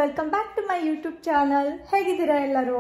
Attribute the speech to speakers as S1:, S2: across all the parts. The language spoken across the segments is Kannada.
S1: welcome back to my YouTube channel ಹೇಗಿದ್ದೀರಾ ಎಲ್ಲರೂ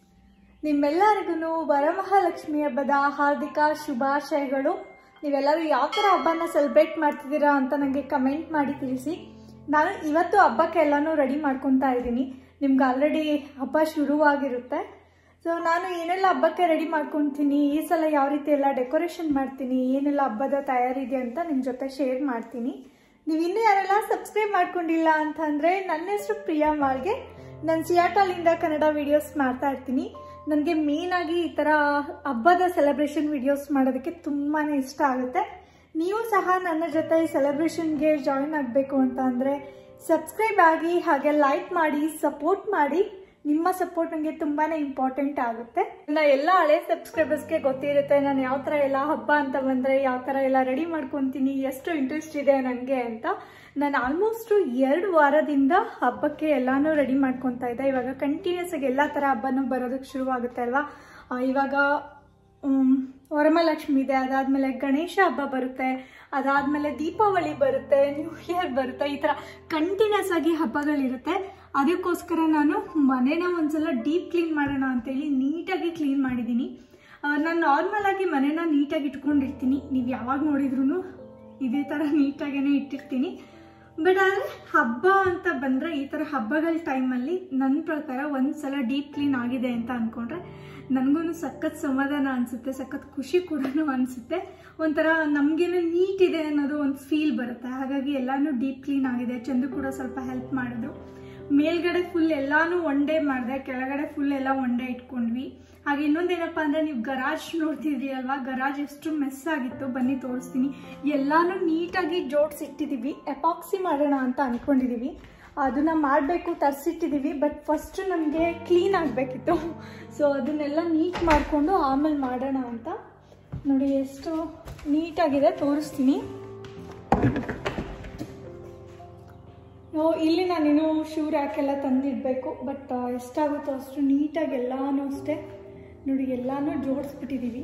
S1: ನಿಮ್ಮೆಲ್ಲರಿಗೂ ವರಮಹಾಲಕ್ಷ್ಮಿ ಹಬ್ಬದ ಹಾರ್ದಿಕ ಶುಭಾಶಯಗಳು ನೀವೆಲ್ಲರೂ ಯಾವ ಥರ ಹಬ್ಬನ ಸೆಲೆಬ್ರೇಟ್ ಮಾಡ್ತಿದ್ದೀರಾ ಅಂತ ನನಗೆ ಕಮೆಂಟ್ ಮಾಡಿ ತಿಳಿಸಿ ನಾನು ಇವತ್ತು ಹಬ್ಬಕ್ಕೆ ಎಲ್ಲನೂ ರೆಡಿ ಮಾಡ್ಕೊತಾ ಇದ್ದೀನಿ ನಿಮ್ಗೆ ಆಲ್ರೆಡಿ ಹಬ್ಬ ಶುರುವಾಗಿರುತ್ತೆ ಸೊ ನಾನು ಏನೆಲ್ಲ ಹಬ್ಬಕ್ಕೆ ರೆಡಿ ಮಾಡ್ಕೊತೀನಿ ಈ ಸಲ ಯಾವ ರೀತಿ ಎಲ್ಲ ಡೆಕೋರೇಷನ್ ಮಾಡ್ತೀನಿ ಏನೆಲ್ಲ ಹಬ್ಬದ ತಯಾರಿದೆ ಅಂತ ನಿಮ್ಮ ಜೊತೆ ಶೇರ್ ಮಾಡ್ತೀನಿ ನೀವು ಇನ್ನೂ ಯಾರೆಲ್ಲ ಸಬ್ಸ್ಕ್ರೈಬ್ ಮಾಡ್ಕೊಂಡಿಲ್ಲ ಅಂತಂದರೆ ನನ್ನ ಹೆಸರು ಪ್ರಿಯಾ ಮಾಳ್ಗೆ ನಾನು ಸಿಯಾಟಲಿಂದ ಕನ್ನಡ ವಿಡಿಯೋಸ್ ಮಾಡ್ತಾ ಇರ್ತೀನಿ ನನಗೆ ಮೇಯ್ನಾಗಿ ಈ ಥರ ಹಬ್ಬದ ಸೆಲೆಬ್ರೇಷನ್ ವಿಡಿಯೋಸ್ ಮಾಡೋದಕ್ಕೆ ತುಂಬಾ ಇಷ್ಟ ಆಗುತ್ತೆ ನೀವು ಸಹ ನನ್ನ ಜೊತೆ ಈ ಸೆಲೆಬ್ರೇಷನ್ಗೆ ಜಾಯಿನ್ ಆಗಬೇಕು ಅಂತ ಅಂದರೆ ಸಬ್ಸ್ಕ್ರೈಬ್ ಆಗಿ ಹಾಗೆ ಲೈಕ್ ಮಾಡಿ ಸಪೋರ್ಟ್ ಮಾಡಿ ನಿಮ್ಮ ಸಪೋರ್ಟ್ ನನಗೆ ತುಂಬಾ ಇಂಪಾರ್ಟೆಂಟ್ ಆಗುತ್ತೆ ನನ್ನ ಎಲ್ಲ ಹಳೆ ಸಬ್ಸ್ಕ್ರೈಬರ್ಸ್ಗೆ ಗೊತ್ತಿರುತ್ತೆ ನಾನು ಯಾವ ಥರ ಎಲ್ಲ ಹಬ್ಬ ಅಂತ ಬಂದರೆ ಯಾವ ಥರ ಎಲ್ಲ ರೆಡಿ ಮಾಡ್ಕೊತೀನಿ ಎಷ್ಟು ಇಂಟ್ರೆಸ್ಟ್ ಇದೆ ನನಗೆ ಅಂತ ನಾನು ಆಲ್ಮೋಸ್ಟು ಎರಡು ವಾರದಿಂದ ಹಬ್ಬಕ್ಕೆ ಎಲ್ಲಾನು ರೆಡಿ ಮಾಡ್ಕೊತಾ ಇದ್ದೆ ಇವಾಗ ಕಂಟಿನ್ಯೂಸ್ ಆಗಿ ಎಲ್ಲ ಥರ ಹಬ್ಬನೂ ಬರೋದಕ್ಕೆ ಶುರುವಾಗುತ್ತೆ ಅಲ್ವಾ ಆ, ಇವಾಗ ಮ್, ವರಮಹಾಲಕ್ಷ್ಮಿ ಇದೆ ಅದಾದಮೇಲೆ ಗಣೇಶ ಹಬ್ಬ ಬರುತ್ತೆ ಅದಾದಮೇಲೆ ದೀಪಾವಳಿ ಬರುತ್ತೆ ನ್ಯೂ ಇಯರ್ ಬರುತ್ತೆ ಈ ಥರ ಕಂಟಿನ್ಯೂಸ್ ಆಗಿ ಹಬ್ಬಗಳಿರುತ್ತೆ ಅದಕ್ಕೋಸ್ಕರ ನಾನು ಮನೇನ ಒಂದ್ಸಲ ಡೀಪ್ ಕ್ಲೀನ್ ಮಾಡೋಣ ಅಂತೇಳಿ ನೀಟಾಗಿ ಕ್ಲೀನ್ ಮಾಡಿದ್ದೀನಿ ನಾನು ನಾರ್ಮಲ್ ಆಗಿ ಮನೇನ ನೀಟಾಗಿ ಇಟ್ಕೊಂಡಿರ್ತೀನಿ ನೀವು ಯಾವಾಗ ನೋಡಿದ್ರು ಇದೇ ಥರ ನೀಟಾಗೇ ಇಟ್ಟಿರ್ತೀನಿ ಬಟ್ ಆದರೆ ಹಬ್ಬ ಅಂತ ಬಂದರೆ ಈ ಥರ ಹಬ್ಬಗಳ ಟೈಮಲ್ಲಿ ನನ್ನ ಪ್ರಕಾರ ಒಂದು ಸಲ ಡೀಪ್ ಕ್ಲೀನ್ ಆಗಿದೆ ಅಂತ ಅಂದ್ಕೊಂಡ್ರೆ ನನಗೂ ಸಖತ್ ಸಮಾಧಾನ ಅನಿಸುತ್ತೆ ಸಖತ್ ಖುಷಿ ಕೂಡ ಅನಿಸುತ್ತೆ ಒಂಥರ ನಮಗೇನೆ ನೀಟ್ ಇದೆ ಅನ್ನೋದು ಒಂದು ಫೀಲ್ ಬರುತ್ತೆ ಹಾಗಾಗಿ ಎಲ್ಲಾನು ಡೀಪ್ ಕ್ಲೀನ್ ಆಗಿದೆ ಚಂದು ಕೂಡ ಸ್ವಲ್ಪ ಹೆಲ್ಪ್ ಮಾಡಿದ್ರು ಮೇಲ್ಗಡೆ ಫುಲ್ ಎಲ್ಲಾನು ಒನ್ ಡೇ ಮಾಡಿದೆ ಕೆಳಗಡೆ ಫುಲ್ ಎಲ್ಲ ಒನ್ ಡೇ ಇಟ್ಕೊಂಡ್ವಿ ಹಾಗೆ ಇನ್ನೊಂದೇನಪ್ಪ ಅಂದರೆ ನೀವು ಗರಾಜ್ ನೋಡ್ತಿದ್ರಿ ಅಲ್ವಾ ಗರಾಜ್ ಎಷ್ಟು ಮೆಸ್ ಆಗಿತ್ತು ಬನ್ನಿ ತೋರಿಸ್ತೀನಿ ಎಲ್ಲಾನು ನೀಟಾಗಿ ಜೋಡಿಸಿಟ್ಟಿದ್ದೀವಿ ಎಪಾಕ್ಸಿ ಮಾಡೋಣ ಅಂತ ಅಂದ್ಕೊಂಡಿದ್ದೀವಿ ಅದನ್ನ ಮಾಡಬೇಕು ತರಿಸಿಟ್ಟಿದ್ದೀವಿ ಬಟ್ ಫಸ್ಟ್ ನಮಗೆ ಕ್ಲೀನ್ ಆಗಬೇಕಿತ್ತು ಸೊ ಅದನ್ನೆಲ್ಲ ನೀಟ್ ಮಾಡಿಕೊಂಡು ಆಮೇಲೆ ಮಾಡೋಣ ಅಂತ ನೋಡಿ ಎಷ್ಟು ನೀಟಾಗಿದೆ ತೋರಿಸ್ತೀನಿ ನೋ ಇಲ್ಲಿ ನಾನಿನ್ನು ಶೂ ರ್ಯಾಕೆಲ್ಲ ತಂದಿಡಬೇಕು ಬಟ್ ಎಷ್ಟಾಗುತ್ತೋ ಅಷ್ಟು ನೀಟಾಗಿ ಎಲ್ಲಾನು ಅಷ್ಟೇ ನೋಡಿ ಎಲ್ಲಾನು ಜೋಡಿಸ್ಬಿಟ್ಟಿದ್ದೀವಿ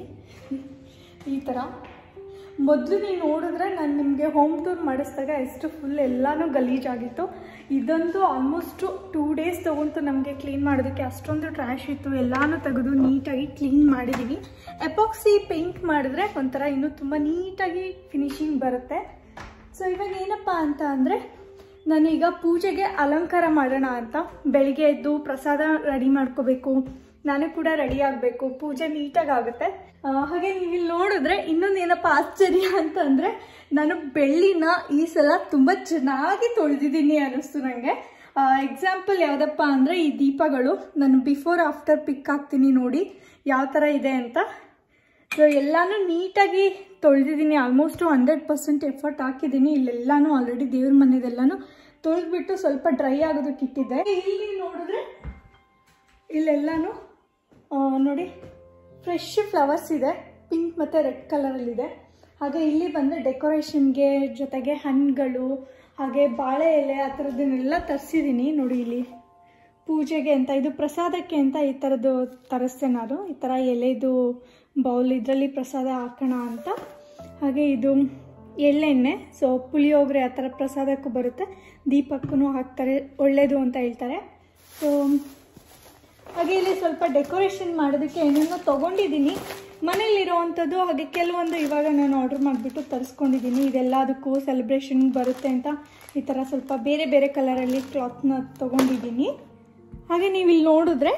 S1: ಈ ಥರ ಮೊದಲು ನೀವು ನೋಡಿದ್ರೆ ನಾನು ನಿಮಗೆ ಹೋಮ್ ಟೂರ್ ಮಾಡಿಸಿದಾಗ ಎಷ್ಟು ಫುಲ್ ಎಲ್ಲಾನು ಗಲೀಜಾಗಿತ್ತು ಇದಂತೂ ಆಲ್ಮೋಸ್ಟು ಟೂ ಡೇಸ್ ತೊಗೊಂತು ನಮಗೆ ಕ್ಲೀನ್ ಮಾಡೋದಕ್ಕೆ ಅಷ್ಟೊಂದು ಟ್ರ್ಯಾಶ್ ಇತ್ತು ಎಲ್ಲಾನು ತೆಗೆದು ನೀಟಾಗಿ ಕ್ಲೀನ್ ಮಾಡಿದ್ದೀವಿ ಎಪಾಕ್ಸಿ ಪೇಂಟ್ ಮಾಡಿದ್ರೆ ಒಂಥರ ಇನ್ನೂ ತುಂಬ ನೀಟಾಗಿ ಫಿನಿಶಿಂಗ್ ಬರುತ್ತೆ ಸೊ ಇವಾಗ ಏನಪ್ಪ ಅಂತ ಅಂದರೆ ನಾನೀಗ ಪೂಜೆಗೆ ಅಲಂಕಾರ ಮಾಡೋಣ ಅಂತ ಬೆಳಿಗ್ಗೆ ಎದ್ದು ಪ್ರಸಾದ ರೆಡಿ ಮಾಡ್ಕೋಬೇಕು ನಾನು ಕೂಡ ರೆಡಿ ಆಗಬೇಕು ಪೂಜೆ ನೀಟಾಗಿ ಆಗುತ್ತೆ ಆ, ಹಾಗೆ ನೀವು ಇಲ್ಲಿ ನೋಡಿದ್ರೆ ಇನ್ನೊಂದು ಏನಪ್ಪ ಆಶ್ಚರ್ಯ ಅಂತಂದರೆ ನಾನು ಬೆಳ್ಳಿನ ಈ ಸಲ ತುಂಬ ಚೆನ್ನಾಗಿ ತೊಳೆದಿದ್ದೀನಿ ಅನ್ನಿಸ್ತು ನನಗೆ ಎಕ್ಸಾಂಪಲ್ ಯಾವುದಪ್ಪ ಅಂದರೆ ಈ ದೀಪಗಳು ನಾನು ಬಿಫೋರ್ ಆಫ್ಟರ್ ಪಿಕ್ ಹಾಕ್ತೀನಿ ನೋಡಿ ಯಾವ ಥರ ಇದೆ ಅಂತ ಸೊ ಎಲ್ಲಾನು ನೀಟಾಗಿ ತೊಳೆದಿದ್ದೀನಿ ಆಲ್ಮೋಸ್ಟ್ ಹಂಡ್ರೆಡ್ ಪರ್ಸೆಂಟ್ ಎಫರ್ಟ್ ಹಾಕಿದ್ದೀನಿ ಇಲ್ಲೆಲ್ಲಾನು ಆಲ್ರೆಡಿ ದೇವ್ರ ಮನೆದೆಲ್ಲಾನು ತೊಳೆದ್ಬಿಟ್ಟು ಸ್ವಲ್ಪ ಡ್ರೈ ಆಗೋದಕ್ಕೆ ಇಟ್ಟಿದ್ದೆ ಇಲ್ಲಿ ನೋಡಿದ್ರೆ ಇಲ್ಲೆಲ್ಲಾನು ಆ, ನೋಡಿ ಫ್ರೆಶ್ ಫ್ಲವರ್ಸ್ ಇದೆ ಪಿಂಕ್ ಮತ್ತು ರೆಡ್ ಕಲರಲ್ಲಿದೆ ಹಾಗೆ ಇಲ್ಲಿ ಬಂದರೆ ಡೆಕೋರೇಷನ್ಗೆ ಜೊತೆಗೆ ಹಣ್ಣುಗಳು ಹಾಗೆ ಬಾಳೆ ಎಲೆ ಆ ಥರದನ್ನೆಲ್ಲ ತರಿಸಿದ್ದೀನಿ ನೋಡಿ ಇಲ್ಲಿ ಪೂಜೆಗೆ ಅಂತ ಇದು ಪ್ರಸಾದಕ್ಕೆ ಅಂತ ಈ ಥರದ್ದು ತರಿಸ್ತೆ ನಾನು ಈ ಥರ ಎಲೆದು ಬೌಲ್ ಇದರಲ್ಲಿ ಪ್ರಸಾದ ಹಾಕೋಣ ಅಂತ ಹಾಗೆ ಇದು ಎಳ್ಳೆಣ್ಣೆ ಸೊ ಪುಳಿಯೋಗರೆ ಆ ಥರ ಪ್ರಸಾದಕ್ಕೂ ಬರುತ್ತೆ ದೀಪಕ್ಕೂ ಹಾಕ್ತಾರೆ ಒಳ್ಳೆಯದು ಅಂತ ಹೇಳ್ತಾರೆ ಸೊ ಹಾಗೆ ಇಲ್ಲಿ ಸ್ವಲ್ಪ ಡೆಕೋರೇಷನ್ ಮಾಡೋದಕ್ಕೆ ಏನೇನೋ ತೊಗೊಂಡಿದ್ದೀನಿ ಮನೇಲಿರೋವಂಥದ್ದು ಹಾಗೆ ಕೆಲವೊಂದು ಇವಾಗ ನಾನು ಆರ್ಡ್ರ್ ಮಾಡಿಬಿಟ್ಟು ತರಿಸ್ಕೊಂಡಿದ್ದೀನಿ ಇದೆಲ್ಲದಕ್ಕೂ ಸೆಲೆಬ್ರೇಷನ್ ಬರುತ್ತೆ ಅಂತ ಈ ಥರ ಸ್ವಲ್ಪ ಬೇರೆ ಬೇರೆ ಕಲರಲ್ಲಿ ಕ್ಲಾತ್ನ ತೊಗೊಂಡಿದ್ದೀನಿ ಹಾಗೆ ನೀವು ಇಲ್ಲಿ ನೋಡಿದ್ರೆ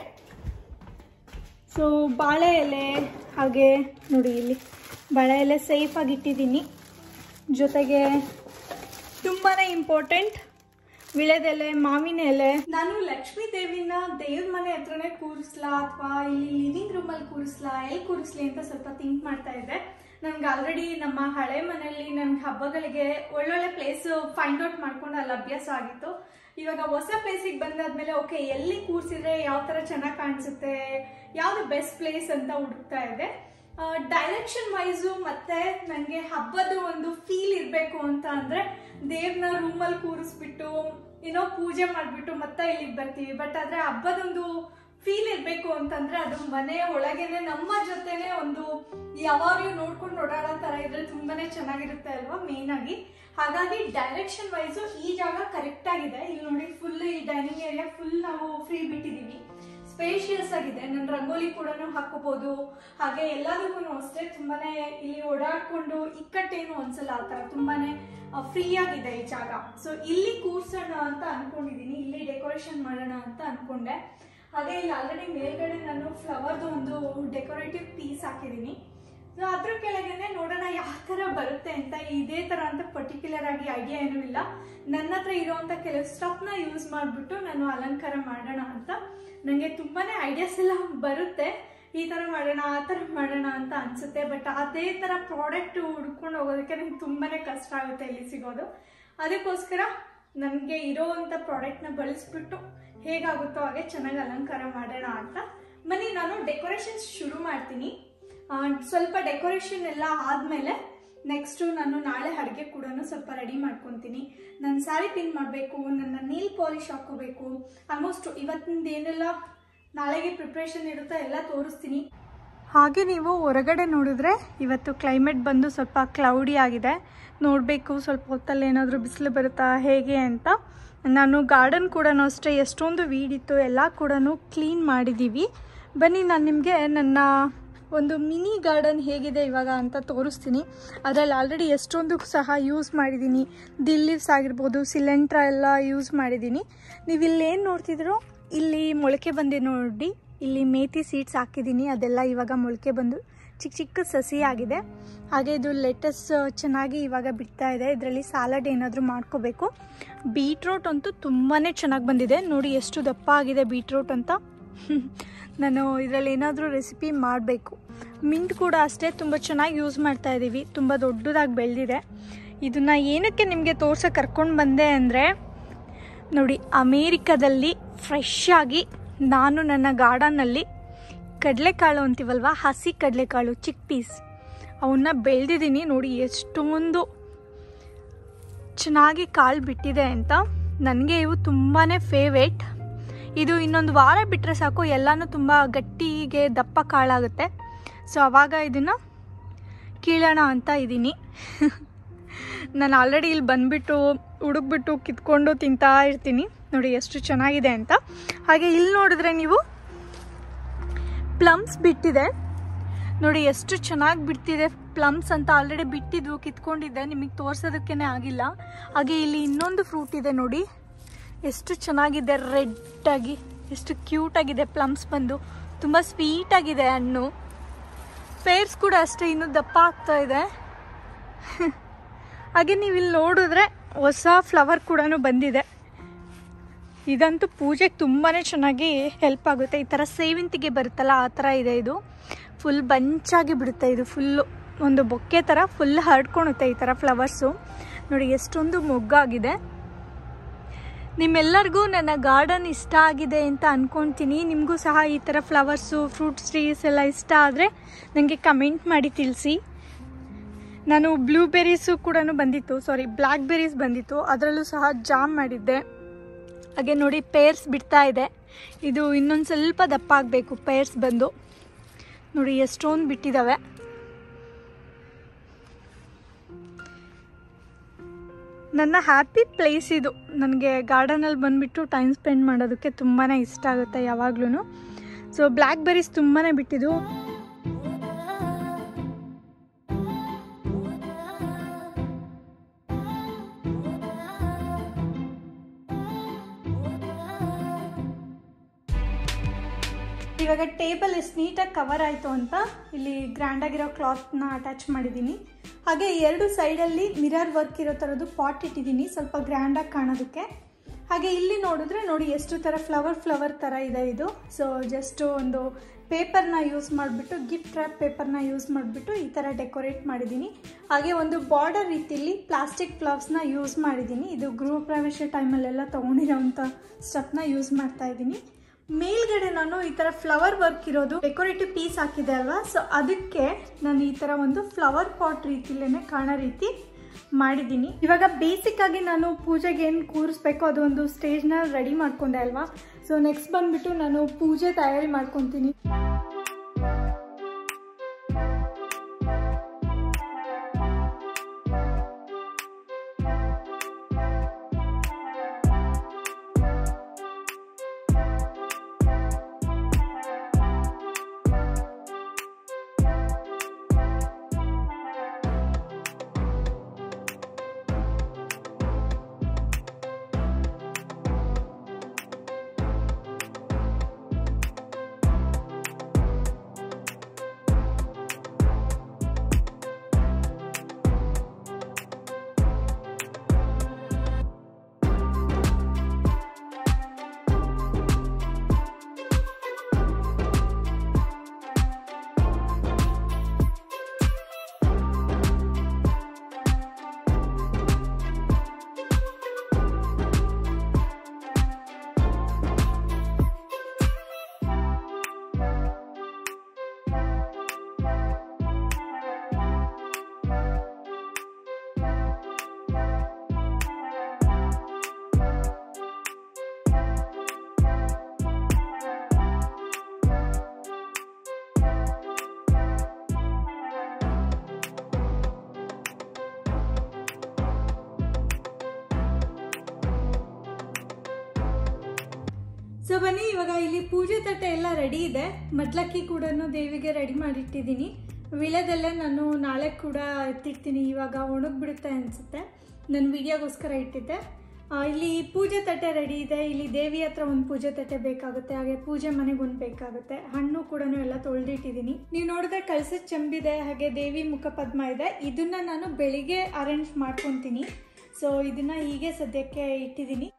S1: ಸೊ ಬಾಳೆ ಎಲೆ ಹಾಗೆ ನೋಡಿ ಇಲ್ಲಿ ಬಾಳೆ ಎಲೆ ಸೇಫಾಗಿ ಇಟ್ಟಿದ್ದೀನಿ ಜೊತೆಗೆ ತುಂಬಾ ಇಂಪಾರ್ಟೆಂಟ್ ವಿಳೆದೆಲೆ ಮಾವಿನ ಎಲೆ ನಾನು ಲಕ್ಷ್ಮೀ ದೇವಿನ ದೇವ್ರ ಮನೆ ಹತ್ರನೇ ಕೂರಿಸ್ಲಾ ಅಥವಾ ಇಲ್ಲಿ ಲಿವಿಂಗ್ ರೂಮಲ್ಲಿ ಕೂರಿಸ್ಲಾ ಎಲ್ಲಿ ಕೂರಿಸ್ಲಿ ಅಂತ ಸ್ವಲ್ಪ ಥಿಂಕ್ ಮಾಡ್ತಾ ಇದ್ದೆ ನನ್ಗೆ ಆಲ್ರೆಡಿ ನಮ್ಮ ಹಳೆ ಮನೆಯಲ್ಲಿ ನನ್ಗೆ ಹಬ್ಬಗಳಿಗೆ ಒಳ್ಳೊಳ್ಳೆ ಪ್ಲೇಸ್ ಫೈಂಡ್ ಔಟ್ ಮಾಡ್ಕೊಂಡು ಅಲ್ಲಿ ಅಭ್ಯಾಸ ಆಗಿತ್ತು ಇವಾಗ ಹೊಸ ಪ್ಲೇಸಿಗೆ ಬಂದಾದ್ಮೇಲೆ ಓಕೆ ಎಲ್ಲಿ ಕೂರಿಸಿದ್ರೆ ಯಾವ ಥರ ಚೆನ್ನಾಗಿ ಕಾಣಿಸುತ್ತೆ ಯಾವುದು ಬೆಸ್ಟ್ ಪ್ಲೇಸ್ ಅಂತ ಹುಡುಕ್ತಾ ಇದೆ ಡೈರೆಕ್ಷನ್ ವೈಸು ಮತ್ತೆ ನನಗೆ ಹಬ್ಬದ ಒಂದು ಫೀಲ್ ಇರಬೇಕು ಅಂತ ಅಂದರೆ ದೇವ್ರನ್ನ ರೂಮಲ್ಲಿ ಕೂರಿಸ್ಬಿಟ್ಟು ಏನೋ ಪೂಜೆ ಮಾಡಿಬಿಟ್ಟು ಮತ್ತೆ ಇಲ್ಲಿಗೆ ಬರ್ತೀವಿ ಬಟ್ ಆದರೆ ಹಬ್ಬದೊಂದು ಫೀಲ್ ಇರಬೇಕು ಅಂತಂದ್ರೆ ಅದು ಮನೆ ಒಳಗೇನೆ ನಮ್ಮ ಜೊತೆನೆ ಒಂದು ಯಾವಾಗ್ಲೂ ನೋಡ್ಕೊಂಡು ಓಡಾಡೋ ತರ ಇದ್ರೆ ತುಂಬಾನೇ ಚೆನ್ನಾಗಿರುತ್ತೆ ಅಲ್ವಾ ಮೇನ್ ಆಗಿ ಹಾಗಾಗಿ ಡೈರೆಕ್ಷನ್ ವೈಸು ಈ ಜಾಗ ಕರೆಕ್ಟ್ ಆಗಿದೆ ಇಲ್ಲಿ ನೋಡಿ ಫುಲ್ ಈ ಡೈನಿಂಗ್ ಏರಿಯಾ ಫುಲ್ ನಾವು ಫ್ರೀ ಬಿಟ್ಟಿದೀವಿ ಸ್ಪೇಷಿಯಸ್ ಆಗಿದೆ ನನ್ನ ರಂಗೋಲಿ ಕೂಡ ಹಾಕೋಬಹುದು ಹಾಗೆ ಎಲ್ಲದಕ್ಕೂ ಅಷ್ಟೇ ತುಂಬಾನೇ ಇಲ್ಲಿ ಓಡಾಡ್ಕೊಂಡು ಇಕ್ಕಟ್ಟೇನು ಅನ್ಸಲ್ಲ ಆ ಥರ ತುಂಬಾನೇ ಫ್ರೀ ಆಗಿದೆ ಈ ಜಾಗ ಸೊ ಇಲ್ಲಿ ಕೂರ್ಸೋಣ ಅಂತ ಅನ್ಕೊಂಡಿದೀನಿ ಇಲ್ಲಿ ಡೆಕೋರೇಷನ್ ಮಾಡೋಣ ಅಂತ ಅನ್ಕೊಂಡೆ ಹಾಗೆ ಇಲ್ಲಿ ಆಲ್ರೆಡಿ ಮೇಲ್ಗಡೆ ನಾನು ಫ್ಲವರ್ದು ಒಂದು ಡೆಕೋರೇಟಿವ್ ಪೀಸ್ ಹಾಕಿದ್ದೀನಿ ಸೊ ಅದ್ರ ಕೆಳಗೇನೆ ನೋಡೋಣ ಯಾವ ಥರ ಬರುತ್ತೆ ಅಂತ ಇದೇ ಥರ ಅಂತ ಪರ್ಟಿಕ್ಯುಲರ್ ಆಗಿ ಐಡಿಯಾ ಏನೂ ಇಲ್ಲ ನನ್ನ ಹತ್ರ ಇರುವಂಥ ಕೆಲವು ಸ್ಟಫ್ನ ಯೂಸ್ ಮಾಡಿಬಿಟ್ಟು ನಾನು ಅಲಂಕಾರ ಮಾಡೋಣ ಅಂತ ನನಗೆ ತುಂಬಾನೇ ಐಡಿಯಾಸ್ ಎಲ್ಲ ಬರುತ್ತೆ ಈ ಥರ ಮಾಡೋಣ ಆ ಥರ ಮಾಡೋಣ ಅಂತ ಅನಿಸುತ್ತೆ ಬಟ್ ಅದೇ ಥರ ಪ್ರಾಡಕ್ಟ್ ಹುಡ್ಕೊಂಡು ಹೋಗೋದಕ್ಕೆ ನಂಗೆ ತುಂಬಾನೇ ಕಷ್ಟ ಆಗುತ್ತೆ ಇಲ್ಲಿ ಸಿಗೋದು ಅದಕ್ಕೋಸ್ಕರ ನನಗೆ ಇರೋವಂಥ ಪ್ರಾಡಕ್ಟ್ನ ಬಳಸ್ಬಿಟ್ಟು ಹೇಗಾಗುತ್ತೋ ಹಾಗೆ ಚೆನ್ನಾಗಿ ಅಲಂಕಾರ ಮಾಡೋಣ ಅಂತ ಬನ್ನಿ ನಾನು ಡೆಕೋರೇಷನ್ಸ್ ಶುರು ಮಾಡ್ತೀನಿ ಆ, ಸ್ವಲ್ಪ ಡೆಕೋರೇಷನ್ ಎಲ್ಲ ಆದಮೇಲೆ ನೆಕ್ಸ್ಟು ನಾನು ನಾಳೆ ಅಡುಗೆ ಕೂಡ ಸ್ವಲ್ಪ ರೆಡಿ ಮಾಡ್ಕೊತೀನಿ ನನ್ನ ಸ್ಯಾರಿ ಪಿನ್ ಮಾಡಬೇಕು ನನ್ನ ನೀಲ್ ಪಾಲಿಶ್ ಹಾಕೋಬೇಕು ಆಲ್ಮೋಸ್ಟ್ ಇವತ್ತಿಂದ ಏನೆಲ್ಲ ನಾಳೆಗೆ ಪ್ರಿಪ್ರೇಷನ್ ಇರುತ್ತೋ ಎಲ್ಲ ತೋರಿಸ್ತೀನಿ ಹಾಗೆ ನೀವು ಹೊರಗಡೆ ನೋಡಿದ್ರೆ ಇವತ್ತು ಕ್ಲೈಮೇಟ್ ಬಂದು ಸ್ವಲ್ಪ ಕ್ಲೌಡಿ ಆಗಿದೆ ನೋಡಬೇಕು ಸ್ವಲ್ಪ ಹೊತ್ತಲ್ಲಿ ಏನಾದರೂ ಬಿಸಿಲು ಬರುತ್ತಾ ಹೇಗೆ ಅಂತ ನಾನು ಗಾರ್ಡನ್ ಕೂಡ ಅಷ್ಟೇ ಎಷ್ಟೊಂದು ವೀಡಿತ್ತು ಎಲ್ಲ ಕೂಡ ಕ್ಲೀನ್ ಮಾಡಿದ್ದೀವಿ ಬನ್ನಿ ನಾನು ನಿಮಗೆ ನನ್ನ ಒಂದು ಮಿನಿ ಗಾರ್ಡನ್ ಹೇಗಿದೆ ಇವಾಗ ಅಂತ ತೋರಿಸ್ತೀನಿ ಅದರಲ್ಲಿ ಆಲ್ರೆಡಿ ಎಷ್ಟೊಂದು ಸಹ ಯೂಸ್ ಮಾಡಿದ್ದೀನಿ ದಿಲ್ಲೀವ್ಸ್ ಆಗಿರ್ಬೋದು ಸಿಲೆಂಟ್ರ ಎಲ್ಲ ಯೂಸ್ ಮಾಡಿದ್ದೀನಿ ನೀವು ಇಲ್ಲೇನು ನೋಡ್ತಿದ್ರು ಇಲ್ಲಿ ಮೊಳಕೆ ಬಂದಿದೆ ನೋಡಿ ಇಲ್ಲಿ ಮೇಥಿ ಸೀಡ್ಸ್ ಹಾಕಿದ್ದೀನಿ ಅದೆಲ್ಲ ಇವಾಗ ಮೊಳಕೆ ಬಂದು ಚಿಕ್ಕ ಚಿಕ್ಕ ಸಸಿ ಆಗಿದೆ ಹಾಗೆ ಇದು ಲೆಟಸ್ ಚೆನ್ನಾಗಿ ಇವಾಗ ಬಿಡ್ತಾ ಇದೆ ಇದರಲ್ಲಿ ಸಾಲಡ್ ಏನಾದರೂ ಮಾಡ್ಕೋಬೇಕು ಬೀಟ್ರೋಟ್ ಅಂತೂ ತುಂಬಾ ಚೆನ್ನಾಗಿ ಬಂದಿದೆ ನೋಡಿ ಎಷ್ಟು ದಪ್ಪ ಆಗಿದೆ ಬೀಟ್ರೋಟ್ ಅಂತ ನಾನು ಇದರಲ್ಲಿ ಏನಾದರೂ ರೆಸಿಪಿ ಮಾಡಬೇಕು ಮಿಂಟ್ ಕೂಡ ಅಷ್ಟೇ ತುಂಬ ಚೆನ್ನಾಗಿ ಯೂಸ್ ಮಾಡ್ತಾ ಇದ್ದೀವಿ ತುಂಬ ದೊಡ್ಡದಾಗಿ ಬೆಳೆದಿದೆ ಇದನ್ನು ಏನಕ್ಕೆ ನಿಮಗೆ ತೋರ್ಸೋಕೆ ಕರ್ಕೊಂಡು ಬಂದೆ ಅಂದರೆ ನೋಡಿ ಅಮೇರಿಕದಲ್ಲಿ ಫ್ರೆಶ್ ಆಗಿ ನಾನು ನನ್ನ ಗಾರ್ಡನ್ನಲ್ಲಿ ಕಡಲೆಕಾಳು ಅಂತೀವಲ್ವ ಹಸಿ ಕಡಲೆಕಾಳು ಚಿಕ್ ಪೀಸ್ ಅವನ್ನ ಬೆಳೆದಿದ್ದೀನಿ ನೋಡಿ ಎಷ್ಟೊಂದು ಚೆನ್ನಾಗಿ ಕಾಳು ಬಿಟ್ಟಿದೆ ಅಂತ ನನಗೆ ಇವು ತುಂಬಾ ಫೇವ್ರೇಟ್ ಇದು ಇನ್ನೊಂದು ವಾರ ಬಿಟ್ಟರೆ ಸಾಕು ಎಲ್ಲನೂ ತುಂಬ ಗಟ್ಟಿಗೆ ದಪ್ಪ ಕಾಳಾಗುತ್ತೆ ಸೊ ಆವಾಗ ಇದನ್ನು ಕೀಳೋಣ ಅಂತ ಇದ್ದೀನಿ ನಾನು ಆಲ್ರೆಡಿ ಇಲ್ಲಿ ಬಂದುಬಿಟ್ಟು ಹುಡುಕ್ಬಿಟ್ಟು ಕಿತ್ಕೊಂಡು ತಿಂತಾ ಇರ್ತೀನಿ ನೋಡಿ ಎಷ್ಟು ಚೆನ್ನಾಗಿದೆ ಅಂತ ಹಾಗೆ ಇಲ್ಲಿ ನೋಡಿದ್ರೆ ನೀವು ಪ್ಲಮ್ಸ್ ಬಿಟ್ಟಿದೆ ನೋಡಿ ಎಷ್ಟು ಚೆನ್ನಾಗಿ ಬಿಡ್ತಿದೆ ಪ್ಲಮ್ಸ್ ಅಂತ ಆಲ್ರೆಡಿ ಬಿಟ್ಟಿದ್ವು ಕಿತ್ಕೊಂಡಿದ್ದೆ ನಿಮಗೆ ತೋರ್ಸೋದಕ್ಕೇ ಆಗಿಲ್ಲ ಹಾಗೆ ಇಲ್ಲಿ ಇನ್ನೊಂದು ಫ್ರೂಟ್ ಇದೆ ನೋಡಿ ಎಷ್ಟು ಚೆನ್ನಾಗಿದೆ ರೆಡ್ ಆಗಿ ಎಷ್ಟು ಕ್ಯೂಟ್ ಆಗಿದೆ ಪ್ಲಮ್ಸ್ ಬಂದು ತುಂಬ ಸ್ವೀಟ್ ಆಗಿದೆ ಹಣ್ಣು ಪೇರ್ಸ್ ಕೂಡ ಅಷ್ಟೇ ಇನ್ನೂ ದಪ್ಪ ಆಗ್ತಾ ಇದೆ ಹಾಗೆ ನೀವು ಇಲ್ಲಿ ನೋಡಿದ್ರೆ ಹೊಸ ಫ್ಲವರ್ ಕೂಡ ಬಂದಿದೆ ಇದಂತೂ ಪೂಜೆಗೆ ತುಂಬಾ ಚೆನ್ನಾಗಿ ಹೆಲ್ಪ್ ಆಗುತ್ತೆ ಈ ಥರ ಸೇವಂತಿಗೆ ಬರುತ್ತಲ್ಲ ಆ ಥರ ಇದೆ ಇದು ಫುಲ್ ಬಂಚಾಗಿ ಬಿಡುತ್ತೆ ಇದು ಫುಲ್ಲು ಒಂದು ಬೊಕ್ಕೆ ಥರ ಫುಲ್ ಹರಡ್ಕೊಳುತ್ತೆ ಈ ಥರ ಫ್ಲವರ್ಸು ನೋಡಿ ಎಷ್ಟೊಂದು ಮೊಗ್ಗಾಗಿದೆ ನಿಮ್ಮೆಲ್ಲರಿಗೂ ನನ್ನ ಗಾರ್ಡನ್ ಇಷ್ಟ ಆಗಿದೆ ಅಂತ ಅಂದ್ಕೊತೀನಿ ನಿಮಗೂ ಸಹ ಈ ಥರ ಫ್ಲವರ್ಸು ಫ್ರೂಟ್ಸ್ ಟ್ರೀಸ್ ಎಲ್ಲ ಇಷ್ಟ ಆದರೆ ನನಗೆ ಕಮೆಂಟ್ ಮಾಡಿ ತಿಳಿಸಿ ನಾನು ಬ್ಲೂಬೆರೀಸು ಕೂಡ ಬಂದಿತ್ತು ಸಾರಿ ಬ್ಲ್ಯಾಕ್ ಬೆರೀಸ್ ಬಂದಿತ್ತು ಅದರಲ್ಲೂ ಸಹ ಜಾಮ್ ಮಾಡಿದ್ದೆ ಹಾಗೆ ನೋಡಿ ಪೇರ್ಸ್ ಬಿಡ್ತಾ ಇದೆ ಇದು ಇನ್ನೊಂದು ಸ್ವಲ್ಪ ದಪ್ಪ ಆಗಬೇಕು ಪೇರ್ಸ್ ಬಂದು ನೋಡಿ ಎಷ್ಟೊಂದು ಬಿಟ್ಟಿದ್ದಾವೆ ನನ್ನ ಹ್ಯಾಪಿ ಪ್ಲೇಸ್ ಇದು ನನಗೆ ಗಾರ್ಡನಲ್ಲಿ ಬಂದುಬಿಟ್ಟು ಟೈಮ್ ಸ್ಪೆಂಡ್ ಮಾಡೋದಕ್ಕೆ ತುಂಬಾ ಇಷ್ಟ ಆಗುತ್ತೆ ಯಾವಾಗ್ಲೂ ಸೊ ಬ್ಲ್ಯಾಕ್ ಬೆರೀಸ್ ತುಂಬಾ ಬಿಟ್ಟಿದ್ದು ಇವಾಗ ಟೇಬಲ್ ಎಷ್ಟು ನೀಟಾಗಿ ಕವರ್ ಆಯಿತು ಅಂತ ಇಲ್ಲಿ ಗ್ರ್ಯಾಂಡಾಗಿರೋ ಕ್ಲಾತ್ನ ಅಟ್ಯಾಚ್ ಮಾಡಿದ್ದೀನಿ ಹಾಗೆ ಎರಡು ಸೈಡಲ್ಲಿ ಮಿರರ್ ವರ್ಕ್ ಇರೋ ಥರದ್ದು ಪಾಟ್ ಇಟ್ಟಿದ್ದೀನಿ ಸ್ವಲ್ಪ ಗ್ರ್ಯಾಂಡಾಗಿ ಕಾಣೋದಕ್ಕೆ ಹಾಗೆ ಇಲ್ಲಿ ನೋಡಿದ್ರೆ ನೋಡಿ ಎಷ್ಟು ಥರ ಫ್ಲವರ್ ಫ್ಲವರ್ ಥರ ಇದೆ ಇದು ಸೊ ಜಸ್ಟ್ ಒಂದು ಪೇಪರ್ನ ಯೂಸ್ ಮಾಡಿಬಿಟ್ಟು ಗಿಫ್ಟ್ ರ್ಯಾಪ್ ಪೇಪರ್ನ ಯೂಸ್ ಮಾಡಿಬಿಟ್ಟು ಈ ಥರ ಡೆಕೋರೇಟ್ ಮಾಡಿದ್ದೀನಿ ಹಾಗೆ ಒಂದು ಬಾರ್ಡರ್ ರೀತಿಯಲ್ಲಿ ಪ್ಲಾಸ್ಟಿಕ್ ಫ್ಲವರ್ಸ್ನ ಯೂಸ್ ಮಾಡಿದ್ದೀನಿ ಇದು ಗೃಹ ಪ್ರವೇಶ ಟೈಮಲ್ಲೆಲ್ಲ ತೊಗೊಂಡಿರೋಂಥ ಸ್ಟಫ್ನ ಯೂಸ್ ಮಾಡ್ತಾ ಇದ್ದೀನಿ ಮೇಲ್ಗಡೆ ನಾನು ಈ ಥರ ಫ್ಲವರ್ ವರ್ಕ್ ಇರೋದು ಡೆಕೋರೇಟಿವ್ ಪೀಸ್ ಹಾಕಿದೆ ಅಲ್ವಾ ಸೊ ಅದಕ್ಕೆ ನಾನು ಈ ಥರ ಒಂದು ಫ್ಲವರ್ ಪಾಟ್ ರೀತಿಲೇನೆ ಕಾಣೋ ರೀತಿ ಮಾಡಿದ್ದೀನಿ ಇವಾಗ ಬೇಸಿಕ್ ಆಗಿ ನಾನು ಪೂಜೆಗೆ ಏನು ಕೂರಿಸ್ಬೇಕು ಅದೊಂದು ಸ್ಟೇಜ್ನ ರೆಡಿ ಮಾಡ್ಕೊಂಡೆ ಅಲ್ವಾ ಸೊ ನೆಕ್ಸ್ಟ್ ಬಂದ್ಬಿಟ್ಟು ನಾನು ಪೂಜೆ ತಯಾರಿ ಮಾಡ್ಕೊತೀನಿ ಸೊ ಬನ್ನಿ ಇವಾಗ ಇಲ್ಲಿ ಪೂಜೆ ತಟ್ಟೆ ಎಲ್ಲ ರೆಡಿ ಇದೆ ಮಡ್ಲಕ್ಕಿ ಕೂಡ ದೇವಿಗೆ ರೆಡಿ ಮಾಡಿಟ್ಟಿದ್ದೀನಿ ವಿಳೆದೆಲ್ಲ ನಾನು ನಾಳೆ ಕೂಡ ಎತ್ತಿಡ್ತೀನಿ ಇವಾಗ ಒಣಗಿಬಿಡುತ್ತೆ ಅನಿಸುತ್ತೆ ನನ್ನ ವಿಡಿಯೋಗೋಸ್ಕರ ಇಟ್ಟಿದ್ದೆ ಆ, ಇಲ್ಲಿ ಪೂಜೆ ತಟ್ಟೆ ರೆಡಿ ಇದೆ ಇಲ್ಲಿ ದೇವಿ ಹತ್ರ ಒಂದು ಪೂಜೆ ತಟ್ಟೆ ಬೇಕಾಗುತ್ತೆ ಹಾಗೆ ಪೂಜೆ ಮನೆಗೆ ಒಂದು ಬೇಕಾಗುತ್ತೆ ಹಣ್ಣು ಕೂಡ ಎಲ್ಲ ತೊಳೆದಿಟ್ಟಿದ್ದೀನಿ ನೀವು ನೋಡಿದ್ರೆ ಕಳ್ಸದ ಚೆಂಬಿದೆ ಹಾಗೆ ದೇವಿ ಮುಖ ಪದ್ಮ ಇದೆ ಇದನ್ನ ನಾನು ಬೆಳಿಗ್ಗೆ ಅರೇಂಜ್ ಮಾಡ್ಕೊತೀನಿ ಸೊ ಇದನ್ನ ಹೀಗೆ ಸದ್ಯಕ್ಕೆ ಇಟ್ಟಿದ್ದೀನಿ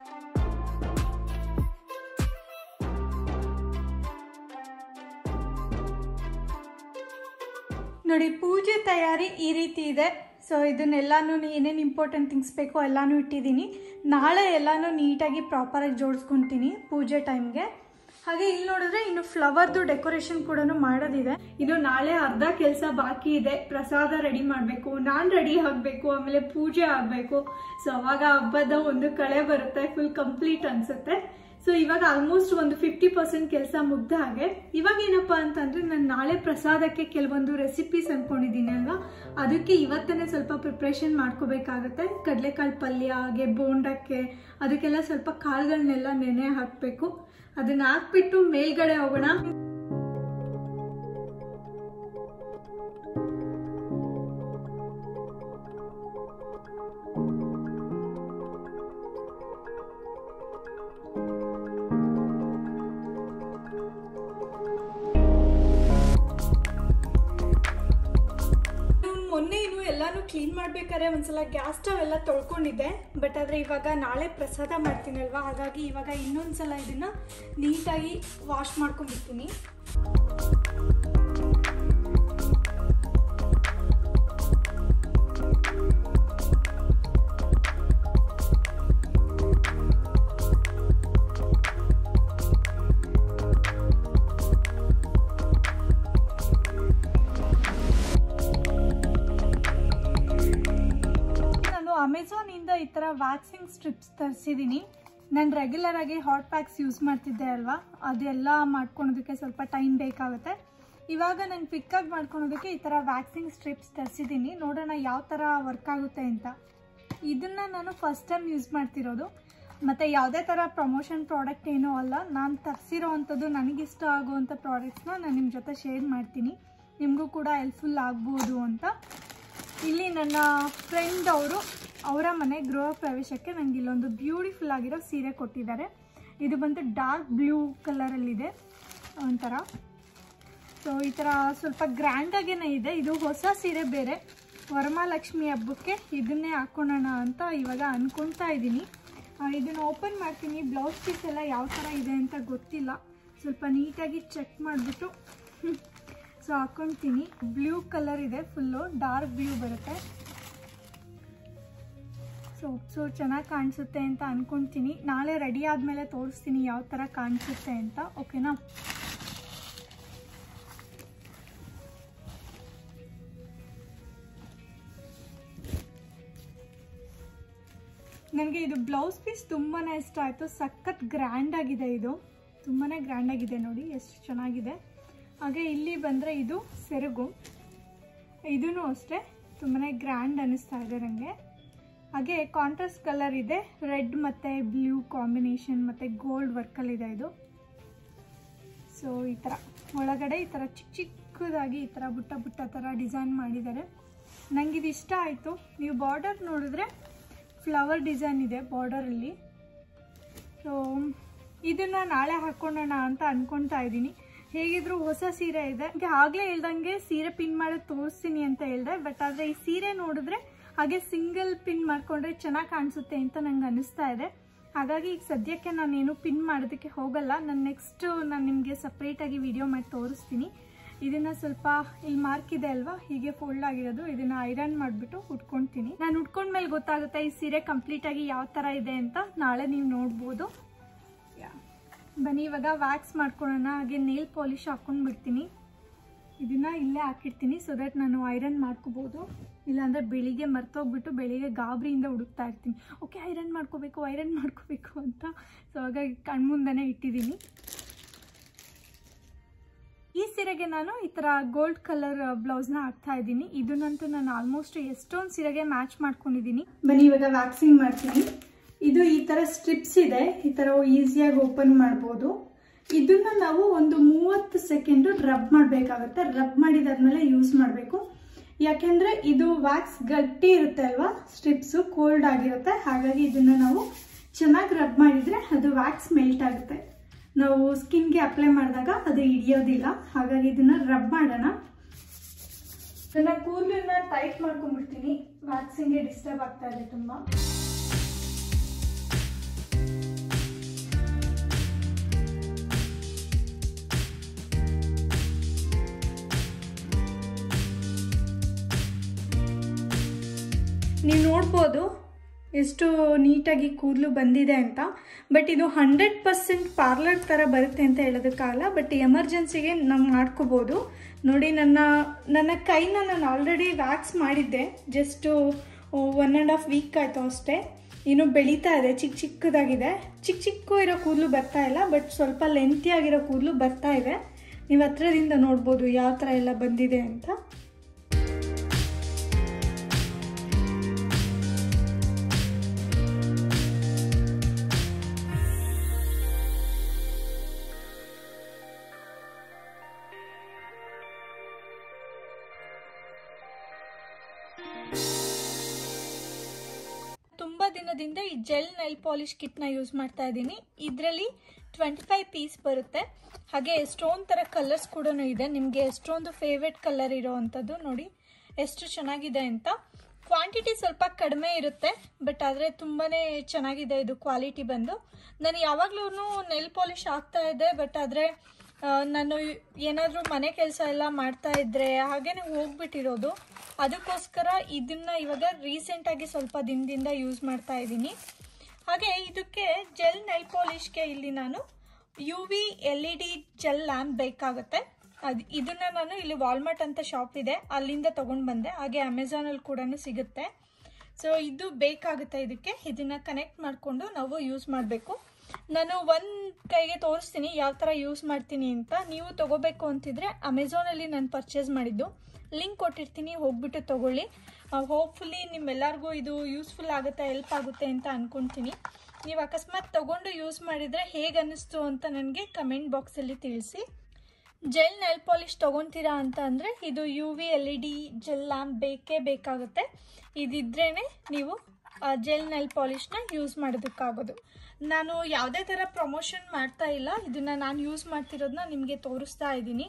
S1: ನೋಡಿ ಪೂಜೆ ತಯಾರಿ ಈ ರೀತಿ ಇದೆ ಸೊ ಇದನ್ನೆಲ್ಲಾನು ಏನೇನು ಇಂಪಾರ್ಟೆಂಟ್ ಥಿಂಗ್ಸ್ ಬೇಕೋ ಎಲ್ಲಾನು ಇಟ್ಟಿದ್ದೀನಿ ನಾಳೆ ಎಲ್ಲಾನು ನೀಟಾಗಿ ಪ್ರಾಪರಾಗಿ ಜೋಡಿಸ್ಕೊತೀನಿ ಪೂಜೆ ಟೈಮ್ಗೆ ಹಾಗೆ ಇಲ್ಲಿ ನೋಡಿದ್ರೆ ಇನ್ನು ಫ್ಲವರ್ದು ಡೆಕೋರೇಷನ್ ಕೂಡ ಮಾಡೋದಿದೆ ಇನ್ನು ನಾಳೆ ಅರ್ಧ ಕೆಲಸ ಬಾಕಿ ಇದೆ ಪ್ರಸಾದ ರೆಡಿ ಮಾಡಬೇಕು ನಾನು ರೆಡಿ ಆಗಬೇಕು ಆಮೇಲೆ ಪೂಜೆ ಆಗಬೇಕು ಸೊ ಅವಾಗ ಹಬ್ಬದ ಒಂದು ಕಳೆ ಬರುತ್ತೆ ಫುಲ್ ಕಂಪ್ಲೀಟ್ ಅನ್ಸುತ್ತೆ ಸೊ ಇವಾಗ ಆಲ್ಮೋಸ್ಟ್ ಒಂದು ಫಿಫ್ಟಿ ಪರ್ಸೆಂಟ್ ಕೆಲಸ ಮುಗ್ದ ಹಾಗೆ ಇವಾಗ ಏನಪ್ಪಾ ಅಂತಂದ್ರೆ ನಾನು ನಾಳೆ ಪ್ರಸಾದಕ್ಕೆ ಕೆಲವೊಂದು ರೆಸಿಪೀಸ್ ಅನ್ಕೊಂಡಿದ್ದೀನಿ ಅಲ್ವಾ ಅದಕ್ಕೆ ಇವತ್ತನೇ ಸ್ವಲ್ಪ ಪ್ರಿಪ್ರೇಷನ್ ಮಾಡ್ಕೋಬೇಕಾಗತ್ತೆ ಕಡಲೆಕಾಳು ಪಲ್ಯ ಹಾಗೆ ಬೋಂಡಕ್ಕೆ ಅದಕ್ಕೆಲ್ಲ ಸ್ವಲ್ಪ ಕಾಳುಗಳನ್ನೆಲ್ಲ ನೆನೆ ಹಾಕಬೇಕು ಅದನ್ನ ಹಾಕ್ಬಿಟ್ಟು ಮೇಲ್ಗಡೆ ಹೋಗೋಣ ಮೊನ್ನೆ ಇನ್ನು ಎಲ್ಲಾನು ಕ್ಲೀನ್ ಮಾಡ್ಬೇಕಾದ್ರೆ ಒಂದ್ಸಲ ಗ್ಯಾಸ್ ಸ್ಟವ್ ಎಲ್ಲ ತೊಳ್ಕೊಂಡಿದ್ದೆ ಬಟ್ ಆದ್ರೆ ಇವಾಗ ನಾಳೆ ಪ್ರಸಾದ ಮಾಡ್ತೀನಲ್ವಾ ಹಾಗಾಗಿ ಇವಾಗ ಇನ್ನೊಂದ್ಸಲ ಇದನ್ನ ನೀಟಾಗಿ ವಾಶ್ ಮಾಡ್ಕೊಂಡ್ಬಿಡ್ತೀನಿ ನಾನು ಅಮೆಝಾನ್ ಇಂದ ಈ ತರ ವ್ಯಾಕ್ಸಿಂಗ್ ಸ್ಟ್ರಿಪ್ಸ್ ತರಿಸಿದ್ದೀನಿ ನಾನು ರೆಗ್ಯುಲರ್ ಆಗಿ ಹಾಟ್ ಪ್ಯಾಕ್ಸ್ ಯೂಸ್ ಮಾಡ್ತಿದ್ದೆ ಅಲ್ವಾ ಅದೆಲ್ಲ ಮಾಡ್ಕೊಳೋದಕ್ಕೆ ಸ್ವಲ್ಪ ಟೈಮ್ ಬೇಕಾಗುತ್ತೆ ಇವಾಗ ನಾನು ಕ್ವಿಕ್ಕಾಗಿ ಮಾಡ್ಕೊಳೋದಕ್ಕೆ ಈ ಥರ ವ್ಯಾಕ್ಸಿಂಗ್ ಸ್ಟ್ರಿಪ್ಸ್ ತರಿಸಿದ್ದೀನಿ ನೋಡೋಣ ಯಾವ ಥರ ವರ್ಕ್ ಆಗುತ್ತೆ ಅಂತ ಇದನ್ನು ನಾನು ಫಸ್ಟ್ ಟೈಮ್ ಯೂಸ್ ಮಾಡ್ತಿರೋದು ಮತ್ತು ಯಾವುದೇ ಥರ ಪ್ರಮೋಷನ್ ಪ್ರಾಡಕ್ಟ್ ಏನೂ ಅಲ್ಲ ನಾನು ತರಿಸಿರೋ ಅಂಥದ್ದು ನನಗಿಷ್ಟ ಆಗುವಂಥ ಪ್ರಾಡಕ್ಟ್ಸ್ನ ನಾನು ನಿಮ್ಮ ಜೊತೆ ಶೇರ್ ಮಾಡ್ತೀನಿ ನಿಮಗೂ ಕೂಡ ಹೆಲ್ಪ್ಫುಲ್ ಆಗ್ಬೋದು ಅಂತ ಇಲ್ಲಿ ನನ್ನ ಫ್ರೆಂಡ್ ಅವರು ಅವರ ಮನೆ ಗೃಹ ಪ್ರವೇಶಕ್ಕೆ ನನಗೆ ಇಲ್ಲೊಂದು ಬ್ಯೂಟಿಫುಲ್ ಆಗಿರೋ ಸೀರೆ ಕೊಟ್ಟಿದ್ದಾರೆ ಇದು ಬಂದು ಡಾರ್ಕ್ ಬ್ಲೂ ಕಲರಲ್ಲಿದೆ ಒಂಥರ ಸೊ ಈ ಥರ ಸ್ವಲ್ಪ ಗ್ರ್ಯಾಂಡಾಗೇನೆ ಇದೆ ಇದು ಹೊಸ ಸೀರೆ ಬೇರೆ ವರಮಹಾಲಕ್ಷ್ಮಿ ಹಬ್ಬಕ್ಕೆ ಇದನ್ನೇ ಹಾಕ್ಕೊಳ್ಳೋಣ ಅಂತ ಇವಾಗ ಅನ್ಕೊತಾ ಇದ್ದೀನಿ ಇದನ್ನು ಓಪನ್ ಮಾಡ್ತೀನಿ ಬ್ಲೌಸ್ ಪೀಸ್ ಎಲ್ಲ ಯಾವ ಥರ ಇದೆ ಅಂತ ಗೊತ್ತಿಲ್ಲ ಸ್ವಲ್ಪ ನೀಟಾಗಿ ಚೆಕ್ ಮಾಡಿಬಿಟ್ಟು ಸೊ ಹಾಕ್ಕೊಳ್ತೀನಿ ಬ್ಲೂ ಕಲರ್ ಇದೆ ಫುಲ್ಲು ಡಾರ್ಕ್ ಬ್ಲೂ ಬರುತ್ತೆ ಸೊ ಸೊ ಚೆನ್ನಾಗಿ ಕಾಣಿಸುತ್ತೆ ಅಂತ ಅನ್ಕೊಳ್ತೀನಿ ನಾಳೆ ರೆಡಿ ಆದಮೇಲೆ ತೋರಿಸ್ತೀನಿ ಯಾವ ಥರ ಕಾಣಿಸುತ್ತೆ ಅಂತ ಓಕೆನಾ ನನಗೆ ಇದು ಬ್ಲೌಸ್ ಪೀಸ್ ತುಂಬಾ ಇಷ್ಟ ಆಯಿತು ಸಖತ್ ಗ್ರ್ಯಾಂಡ್ ಆಗಿದೆ ಇದು ತುಂಬಾ ಗ್ರ್ಯಾಂಡ್ ಆಗಿದೆ ನೋಡಿ ಎಷ್ಟು ಚೆನ್ನಾಗಿದೆ ಹಾಗೆ ಇಲ್ಲಿ ಬಂದರೆ ಇದು ಸೆರಗು ಇದೂ ಅಷ್ಟೇ ತುಂಬಾ ಗ್ರ್ಯಾಂಡ್ ಅನ್ನಿಸ್ತಾ ಇದೆ ನನಗೆ ಹಾಗೆ ಕಾಂಟ್ರಾಸ್ಟ್ ಕಲರ್ ಇದೆ ರೆಡ್ ಮತ್ತು ಬ್ಲೂ ಕಾಂಬಿನೇಷನ್ ಮತ್ತು ಗೋಲ್ಡ್ ವರ್ಕಲ್ಲಿದೆ ಇದು ಸೊ ಈ ಥರ ಒಳಗಡೆ ಈ ಥರ ಚಿಕ್ಕ ಚಿಕ್ಕದಾಗಿ ಈ ಥರ ಬುಟ್ಟ ಬುಟ್ಟ ಥರ ಡಿಸೈನ್ ಮಾಡಿದ್ದಾರೆ ನನಗೆ ಇದು ಇಷ್ಟ ಆಯಿತು ನೀವು ಬಾರ್ಡರ್ ನೋಡಿದ್ರೆ ಫ್ಲವರ್ ಡಿಸೈನ್ ಇದೆ ಬಾರ್ಡರಲ್ಲಿ ಸೊ ಇದನ್ನು ನಾಳೆ ಹಾಕ್ಕೊಳ್ಳೋಣ ಅಂತ ಅಂದ್ಕೊಳ್ತಾ ಇದ್ದೀನಿ ಹೇಗಿದ್ರು ಹೊಸ ಸೀರೆ ಇದೆ ಹಾಗೆ ಆಗಲೇ ಹೇಳ್ದಂಗೆ ಸೀರೆ ಪಿನ್ ಮಾಡಿ ತೋರಿಸ್ತೀನಿ ಅಂತ ಹೇಳಿದೆ ಬಟ್ ಆದರೆ ಈ ಸೀರೆ ನೋಡಿದ್ರೆ ಹಾಗೆ ಸಿಂಗಲ್ ಪಿನ್ ಮಾಡಿಕೊಂಡ್ರೆ ಚೆನ್ನಾಗಿ ಕಾಣಿಸುತ್ತೆ ಅಂತ ನಂಗೆ ಅನಿಸ್ತಾ ಇದೆ ಹಾಗಾಗಿ ಈಗ ಸದ್ಯಕ್ಕೆ ನಾನೇನು ಪಿನ್ ಮಾಡೋದಕ್ಕೆ ಹೋಗಲ್ಲ ನಾನು ನೆಕ್ಸ್ಟ್ ನಾನು ನಿಮಗೆ ಸಪ್ರೇಟಾಗಿ ವಿಡಿಯೋ ಮಾಡಿ ತೋರಿಸ್ತೀನಿ ಇದನ್ನು ಸ್ವಲ್ಪ ಇಲ್ಲಿ ಮಾರ್ಕ್ ಇದೆ ಅಲ್ವಾ ಹೀಗೆ ಫೋಲ್ಡ್ ಆಗಿರೋದು ಇದನ್ನು ಐರನ್ ಮಾಡಿಬಿಟ್ಟು ಉಟ್ಕೊಳ್ತೀನಿ ನಾನು ಉಟ್ಕೊಂಡ್ಮೇಲೆ ಗೊತ್ತಾಗುತ್ತೆ ಈ ಸೀರೆ ಕಂಪ್ಲೀಟಾಗಿ ಯಾವ ಥರ ಇದೆ ಅಂತ ನಾಳೆ ನೀವು ನೋಡ್ಬೋದು ಯಾ ಬನ್ನಿ ಇವಾಗ ವ್ಯಾಕ್ಸ್ ಮಾಡ್ಕೊಳ್ಳೋಣ ಹಾಗೆ ನೇಲ್ ಪಾಲಿಶ್ ಹಾಕ್ಕೊಂಡು ಬಿಡ್ತೀನಿ ಇದನ್ನ ಇಲ್ಲೇ ಹಾಕಿರ್ತೀನಿ ಸೊ ದಟ್ ನಾನು ಐರನ್ ಮಾಡ್ಕೋಬೋದು ಇಲ್ಲಾಂದರೆ ಬೆಳಿಗ್ಗೆ ಮರ್ತೋಗ್ಬಿಟ್ಟು ಬೆಳಿಗ್ಗೆ ಗಾಬರಿಯಿಂದ ಹುಡುಕ್ತಾ ಇರ್ತೀನಿ ಓಕೆ ಐರನ್ ಮಾಡ್ಕೋಬೇಕು ಐರನ್ ಮಾಡ್ಕೋಬೇಕು ಅಂತ ಸೊ ಹಾಗಾಗಿ ಕಣ್ಮುಂದನೇ ಇಟ್ಟಿದ್ದೀನಿ ಈ ಸೀರೆಗೆ ನಾನು ಈ ಥರ ಗೋಲ್ಡ್ ಕಲರ್ ಬ್ಲೌಸ್ನ ಹಾಕ್ತಾ ಇದ್ದೀನಿ ಇದನ್ನಂತೂ ನಾನು ಆಲ್ಮೋಸ್ಟ್ ಎಷ್ಟೊಂದು ಸೀರೆಗೆ ಮ್ಯಾಚ್ ಮಾಡ್ಕೊಂಡಿದ್ದೀನಿ ಬನ್ನಿ ಇವಾಗ ವ್ಯಾಕ್ಸಿಂಗ್ ಮಾಡ್ತೀನಿ ಇದು ಈ ಥರ ಸ್ಟ್ರಿಪ್ಸ್ ಇದೆ ಈ ಥರ ಈಸಿಯಾಗಿ ಓಪನ್ ಮಾಡ್ಬೋದು ಇದನ್ನ ನಾವು ಒಂದು ಮೂವತ್ತು ಸೆಕೆಂಡು ರಬ್ ಮಾಡಬೇಕಾಗುತ್ತೆ ರಬ್ ಮಾಡಿದಾದ್ಮೇಲೆ ಯೂಸ್ ಮಾಡಬೇಕು ಯಾಕೆಂದರೆ ಇದು ವ್ಯಾಕ್ಸ್ ಗಟ್ಟಿ ಇರುತ್ತೆ ಅಲ್ವಾ ಸ್ಟ್ರಿಪ್ಸು ಕೋಲ್ಡ್ ಆಗಿರುತ್ತೆ ಹಾಗಾಗಿ ಇದನ್ನು ನಾವು ಚೆನ್ನಾಗಿ ರಬ್ ಮಾಡಿದರೆ ಅದು ವ್ಯಾಕ್ಸ್ ಮೆಲ್ಟ್ ಆಗುತ್ತೆ ನಾವು ಸ್ಕಿನ್ಗೆ ಅಪ್ಲೈ ಮಾಡಿದಾಗ ಅದು ಹಿಡಿಯೋದಿಲ್ಲ ಹಾಗಾಗಿ ಇದನ್ನ ರಬ್ ಮಾಡೋಣ ನನ್ನ ಕೂದಲನ್ನ ಟೈಟ್ ಮಾಡ್ಕೊಂಡ್ಬಿಡ್ತೀನಿ ವ್ಯಾಕ್ಸಿಂಗ್ಗೆ ಡಿಸ್ಟರ್ಬ್ ಆಗ್ತಾ ಇದೆ ತುಂಬ ನೀವು ನೋಡ್ಬೋದು ಎಷ್ಟು ನೀಟಾಗಿ ಕೂದಲು ಬಂದಿದೆ ಅಂತ ಬಟ್ ಇದು ಹಂಡ್ರೆಡ್ ಪರ್ಸೆಂಟ್ ಪಾರ್ಲರ್ ಥರ ಬರುತ್ತೆ ಅಂತ ಹೇಳೋದಕ್ಕಾಗಲ್ಲ ಬಟ್ ಎಮರ್ಜೆನ್ಸಿಗೆ ನಾವು ಮಾಡ್ಕೋಬೋದು ನೋಡಿ ನನ್ನ ನನ್ನ ಕೈನ ನಾನು ಆಲ್ರೆಡಿ ವ್ಯಾಕ್ಸ್ ಮಾಡಿದ್ದೆ just one and half week ಆಯಿತು ಅಷ್ಟೇ ಇನ್ನು ಬೆಳೀತಾ ಇದೆ ಚಿಕ್ಕ ಚಿಕ್ಕದಾಗಿದೆ ಚಿಕ್ಕ ಚಿಕ್ಕ ಇರೋ ಕೂದಲು ಬರ್ತಾ ಇಲ್ಲ ಬಟ್ ಸ್ವಲ್ಪ ಲೆಂತಿ ಆಗಿರೋ ಕೂದಲು ಬರ್ತಾ ಇದೆ ನೀವು ಹತ್ರದಿಂದ ನೋಡ್ಬೋದು ಯಾವ ಥರ ಎಲ್ಲ ಬಂದಿದೆ ಅಂತ ತುಂಬ ದಿನದಿಂದ ಈ ಜೆಲ್ ನೈಲ್ ಪಾಲಿಶ್ ಕಿಟ್ನ ಯೂಸ್ ಮಾಡ್ತಾ ಇದ್ದೀನಿ ಇದರಲ್ಲಿ ಟ್ವೆಂಟಿ ಫೈವ್ ಪೀಸ್ ಬರುತ್ತೆ ಹಾಗೆ ಎಷ್ಟೊಂದು ಥರ ಕಲರ್ಸ್ ಕೂಡ ಇದೆ ನಿಮಗೆ ಎಷ್ಟೊಂದು ಫೇವ್ರೆಟ್ ಕಲರ್ ಇರೋ ಅಂಥದ್ದು ನೋಡಿ ಎಷ್ಟು ಚೆನ್ನಾಗಿದೆ ಅಂತ ಕ್ವಾಂಟಿಟಿ ಸ್ವಲ್ಪ ಕಡಿಮೆ ಇರುತ್ತೆ ಬಟ್ ಆದರೆ ತುಂಬಾ ಚೆನ್ನಾಗಿದೆ ಇದು ಕ್ವಾಲಿಟಿ ಬಂದು ನಾನು ಯಾವಾಗಲೂ ನೆಲ್ ಪಾಲಿಶ್ ಆಗ್ತಾ ಇದ್ದೆ ಬಟ್ ಆದರೆ ನಾನು ಏನಾದರೂ ಮನೆ ಕೆಲಸ ಎಲ್ಲ ಮಾಡ್ತಾ ಇದ್ರೆ ಹಾಗೇನೆ ಹೋಗ್ಬಿಟ್ಟಿರೋದು ಅದಕ್ಕೋಸ್ಕರ ಇದನ್ನ ಇವಾಗ ರೀಸೆಂಟಾಗಿ ಸ್ವಲ್ಪ ದಿನದಿಂದ ಯೂಸ್ ಮಾಡ್ತಾ ಇದ್ದೀನಿ ಹಾಗೆ ಇದಕ್ಕೆ ಜೆಲ್ ನೈಲ್ ಪಾಲಿಶ್ಗೆ ಇಲ್ಲಿ ನಾನು U V L E D gel lamp ಬೇಕಾಗುತ್ತೆ ಅದು ಇದನ್ನ ನಾನು ಇಲ್ಲಿ ವಾಲ್ಮಾರ್ಟ್ ಅಂತ ಶಾಪ್ ಇದೆ ಅಲ್ಲಿಂದ ತೊಗೊಂಡು ಬಂದೆ ಹಾಗೆ ಅಮೆಝಾನಲ್ಲಿ ಕೂಡ ಸಿಗುತ್ತೆ ಸೊ ಇದು ಬೇಕಾಗುತ್ತೆ ಇದಕ್ಕೆ ಇದನ್ನ ಕನೆಕ್ಟ್ ಮಾಡಿಕೊಂಡು ನಾವು ಯೂಸ್ ಮಾಡಬೇಕು ನಾನು ಒಂದು ಕೈಗೆ ತೋರಿಸ್ತೀನಿ ಯಾವ ಥರ ಯೂಸ್ ಮಾಡ್ತೀನಿ ಅಂತ ನೀವು ತೊಗೋಬೇಕು ಅಂತಿದ್ರೆ ಅಮೆಝಾನಲ್ಲಿ ನಾನು ಪರ್ಚೇಸ್ ಮಾಡಿದ್ದು ಲಿಂಕ್ ಕೊಟ್ಟಿರ್ತೀನಿ ಹೋಗ್ಬಿಟ್ಟು ತೊಗೊಳ್ಳಿ ಹೋಪ್ಫುಲಿ ನಿಮ್ಮೆಲ್ಲರಿಗೂ ಇದು ಯೂಸ್ಫುಲ್ ಆಗುತ್ತೆ ಹೆಲ್ಪ್ ಆಗುತ್ತೆ ಅಂತ ಅಂದ್ಕೊತೀನಿ ನೀವು ಅಕಸ್ಮಾತ್ ತೊಗೊಂಡು ಯೂಸ್ ಮಾಡಿದರೆ ಹೇಗೆ ಅನ್ನಿಸ್ತು ಅಂತ ನನಗೆ ಕಮೆಂಟ್ ಬಾಕ್ಸಲ್ಲಿ ತಿಳಿಸಿ ಜೆಲ್ ನೈಲ್ ಪಾಲಿಶ್ ತೊಗೊತೀರಾ ಅಂತ ಅಂದರೆ ಇದು U V L E D gel lamp ಬೇಕೇ ಬೇಕಾಗುತ್ತೆ ಇದಿದ್ರೇ ನೀವು ಜೆಲ್ ನೈಲ್ ಪಾಲಿಶ್ನ ಯೂಸ್ ಮಾಡೋದಕ್ಕಾಗೋದು ನಾನು ಯಾವುದೇ ಥರ ಪ್ರಮೋಷನ್ ಮಾಡ್ತಾ ಇಲ್ಲ ಇದನ್ನು ನಾನು ಯೂಸ್ ಮಾಡ್ತಿರೋದನ್ನ ನಿಮಗೆ ತೋರಿಸ್ತಾ ಇದ್ದೀನಿ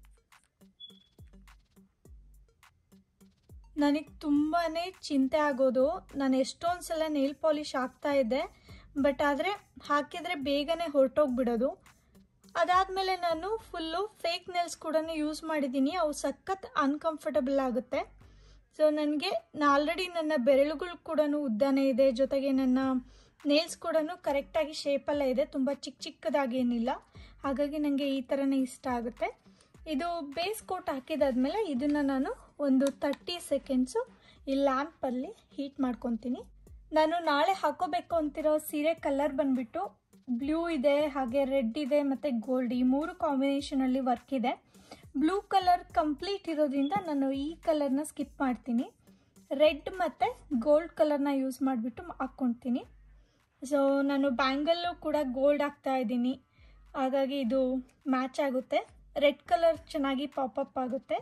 S1: ನನಗೆ ತುಂಬಾ ಚಿಂತೆ ಆಗೋದು ನಾನು ಎಷ್ಟೊಂದು ಸಲ ನೇಲ್ ಪಾಲಿಶ್ ಹಾಕ್ತಾ ಇದ್ದೆ ಬಟ್ ಆದರೆ ಹಾಕಿದರೆ ಬೇಗನೆ ಹೊರಟೋಗ್ಬಿಡೋದು ಅದಾದಮೇಲೆ ನಾನು ಫುಲ್ಲು ಫೇಕ್ ನೆಲ್ಸ್ ಕೂಡ ಯೂಸ್ ಮಾಡಿದ್ದೀನಿ ಅವು ಸಖತ್ ಅನ್ಕಂಫರ್ಟಬಲ್ ಆಗುತ್ತೆ ಸೊ ನನಗೆ ಆಲ್ರೆಡಿ ನನ್ನ ಬೆರಳುಗಳು ಕೂಡ ಉದ್ದಾನೆ ಇದೆ ಜೊತೆಗೆ ನನ್ನ ನೇಲ್ಸ್ ಕೂಡ ಕರೆಕ್ಟಾಗಿ ಶೇಪಲ್ಲೇ ಇದೆ ತುಂಬ ಚಿಕ್ಕ ಚಿಕ್ಕದಾಗೇನಿಲ್ಲ ಹಾಗಾಗಿ ನನಗೆ ಈ ಥರನೇ ಇಷ್ಟ ಆಗುತ್ತೆ ಇದು ಬೇಸ್ ಕೋಟ್ ಹಾಕಿದಾದ್ಮೇಲೆ ಇದನ್ನು ನಾನು ಒಂದು ತರ್ಟಿ ಸೆಕೆಂಡ್ಸು ಈ ಲ್ಯಾಂಪಲ್ಲಿ ಹೀಟ್ ಮಾಡ್ಕೊತೀನಿ ನಾನು ನಾಳೆ ಹಾಕೋಬೇಕು ಅಂತಿರೋ ಸೀರೆ ಕಲರ್ ಬಂದ್ಬಿಟ್ಟು ಬ್ಲೂ ಇದೆ ಹಾಗೆ ರೆಡ್ ಇದೆ ಮತ್ತು ಗೋಲ್ಡ್ ಈ ಮೂರು ಕಾಂಬಿನೇಷನಲ್ಲಿ ವರ್ಕ್ ಇದೆ ಬ್ಲೂ ಕಲರ್ ಕಂಪ್ಲೀಟ್ ಇರೋದ್ರಿಂದ ನಾನು ಈ ಕಲರ್ನ ಸ್ಕಿಪ್ ಮಾಡ್ತೀನಿ ರೆಡ್ ಮತ್ತು ಗೋಲ್ಡ್ ಕಲರ್ನ ಯೂಸ್ ಮಾಡಿಬಿಟ್ಟು ಹಾಕ್ಕೊಳ್ತೀನಿ ಸೊ ನಾನು ಬ್ಯಾಂಗಲ್ಲು ಕೂಡ ಗೋಲ್ಡ್ ಹಾಕ್ತಾ ಇದ್ದೀನಿ ಹಾಗಾಗಿ ಇದು ಮ್ಯಾಚ್ ಆಗುತ್ತೆ ರೆಡ್ ಕಲರ್ ಚೆನ್ನಾಗಿ ಪಾಪಪ್ ಆಗುತ್ತೆ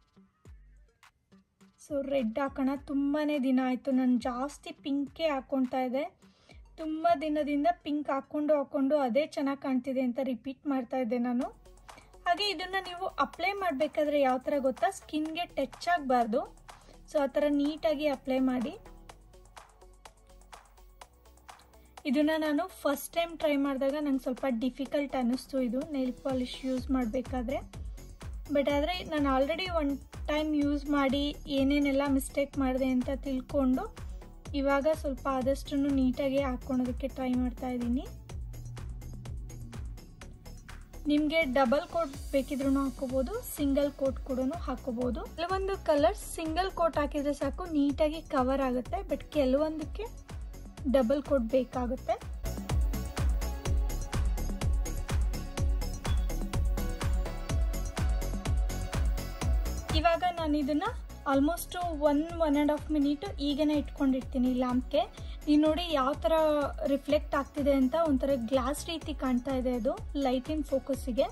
S1: ಸೊ ರೆಡ್ ಹಾಕೋಣ ತುಂಬಾ ದಿನ ಆಯಿತು ನಾನು ಜಾಸ್ತಿ ಪಿಂಕೇ ಹಾಕ್ಕೊಳ್ತಾ ಇದ್ದೆ ತುಂಬ ದಿನದಿಂದ ಪಿಂಕ್ ಹಾಕ್ಕೊಂಡು ಹಾಕ್ಕೊಂಡು ಅದೇ ಚೆನ್ನಾಗಿ ಕಾಣ್ತಿದೆ ಅಂತ ರಿಪೀಟ್ ಮಾಡ್ತಾ ಇದ್ದೆ ನಾನು ಹಾಗೆ ಇದನ್ನು ನೀವು ಅಪ್ಲೈ ಮಾಡಬೇಕಾದ್ರೆ ಯಾವ ಥರ ಗೊತ್ತಾ ಸ್ಕಿನ್ಗೆ ಟಚ್ ಆಗಬಾರ್ದು ಸೊ ಆ ಥರ ನೀಟಾಗಿ ಅಪ್ಲೈ ಮಾಡಿ ಇದನ್ನು ನಾನು ಫಸ್ಟ್ ಟೈಮ್ ಟ್ರೈ ಮಾಡಿದಾಗ ನಂಗೆ ಸ್ವಲ್ಪ ಡಿಫಿಕಲ್ಟ್ ಅನ್ನಿಸ್ತು ಇದು ನೈಲ್ ಪಾಲಿಶ್ ಯೂಸ್ ಮಾಡಬೇಕಾದ್ರೆ ಬಟ್ ಆದರೆ ನಾನು ಆಲ್ರೆಡಿ ಒನ್ ಟೈಮ್ ಯೂಸ್ ಮಾಡಿ ಏನೇನೆಲ್ಲ ಮಿಸ್ಟೇಕ್ ಮಾಡಿದೆ ಅಂತ ತಿಳ್ಕೊಂಡು ಇವಾಗ ಸ್ವಲ್ಪ ಆದಷ್ಟು ನೀಟಾಗಿ ಹಾಕ್ಕೊಳೋದಕ್ಕೆ ಟ್ರೈ ಮಾಡ್ತಾ ಇದ್ದೀನಿ ನಿಮಗೆ ಡಬಲ್ ಕೋಟ್ ಬೇಕಿದ್ರೂ ಹಾಕೋಬಹುದು ಸಿಂಗಲ್ ಕೋಟ್ ಕೂಡ ಹಾಕೋಬಹುದು ಕೆಲವೊಂದು ಕಲರ್ಸ್ ಸಿಂಗಲ್ ಕೋಟ್ ಹಾಕಿದ್ರೆ ಸಾಕು ನೀಟಾಗಿ ಕವರ್ ಆಗುತ್ತೆ ಬಟ್ ಕೆಲವೊಂದಕ್ಕೆ ಡಬಲ್ ಕೋಟ್ ಬೇಕಾಗುತ್ತೆ ಇವಾಗ ನಾನು ಇದನ್ನ almost one one and half minute ಈಗನೇ ಇಟ್ಕೊಂಡಿರ್ತೀನಿ ಲ್ಯಾಂಪ್ಗೆ ನೀವು ನೋಡಿ ಯಾವ ಥರ ರಿಫ್ಲೆಕ್ಟ್ ಆಗ್ತಿದೆ ಅಂತ ಒಂಥರ ಗ್ಲಾಸ್ ರೀತಿ ಕಾಣ್ತಾ ಇದೆ ಅದು ಲೈಟಿನ್ ಫೋಕಸ್ಸಿಗೆ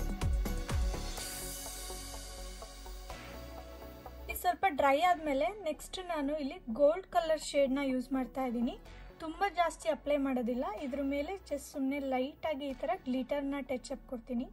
S1: ಇದು ಸ್ವಲ್ಪ ಡ್ರೈ ಆದಮೇಲೆ ನೆಕ್ಸ್ಟ್ ನಾನು ಇಲ್ಲಿ ಗೋಲ್ಡ್ ಕಲರ್ ಶೇಡ್ನ ಯೂಸ್ ಮಾಡ್ತಾ ಇದ್ದೀನಿ ತುಂಬ ಜಾಸ್ತಿ ಅಪ್ಲೈ ಮಾಡೋದಿಲ್ಲ ಇದ್ರ ಮೇಲೆ ಜಸ್ಟ್ ಸುಮ್ಮನೆ ಲೈಟಾಗಿ ಈ ಥರ ಗ್ಲಿಟರ್ನ ಟಚ್ ಅಪ್ ಕೊಡ್ತೀನಿ